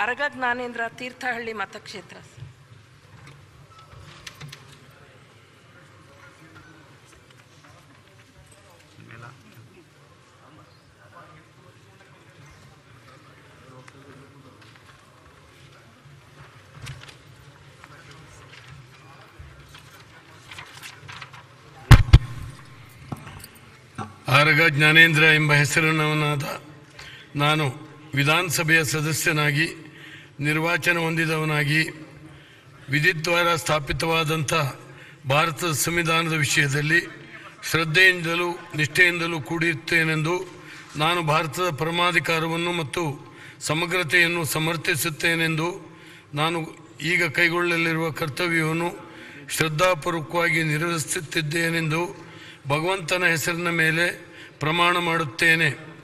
ಅರಗ ಜ್ಞಾನೇಂದ್ರ ತೀರ್ಥಹಳ್ಳಿ ಮತಕ್ಷೇತ್ರ ಆರಗ ಜ್ಞಾನೇಂದ್ರ ಎಂಬ ಹೆಸರಿನವನಾದ ನಾನು ವಿಧಾನಸಭೆಯ ಸದಸ್ಯನಾಗಿ ನಿರ್ವಾಚನ ಹೊಂದಿದವನಾಗಿ ವಿಧಿದ್ವಾರ ಸ್ಥಾಪಿತವಾದಂಥ ಭಾರತದ ಸಂವಿಧಾನದ ವಿಷಯದಲ್ಲಿ ಶ್ರದ್ಧೆಯಿಂದಲೂ ನಿಷ್ಠೆಯಿಂದಲೂ ಕೂಡಿರುತ್ತೇನೆಂದು ನಾನು ಭಾರತದ ಪರಮಾಧಿಕಾರವನ್ನು ಮತ್ತು ಸಮಗ್ರತೆಯನ್ನು ಸಮರ್ಥಿಸುತ್ತೇನೆಂದು ನಾನು ಈಗ ಕೈಗೊಳ್ಳಲಿರುವ ಕರ್ತವ್ಯವನ್ನು ಶ್ರದ್ಧಾಪೂರ್ವಕವಾಗಿ ನಿರ್ವಹಿಸುತ್ತಿದ್ದೇನೆಂದು ಭಗವಂತನ ಹೆಸರಿನ ಮೇಲೆ ಪ್ರಮಾಣ ಮಾಡುತ್ತೇನೆ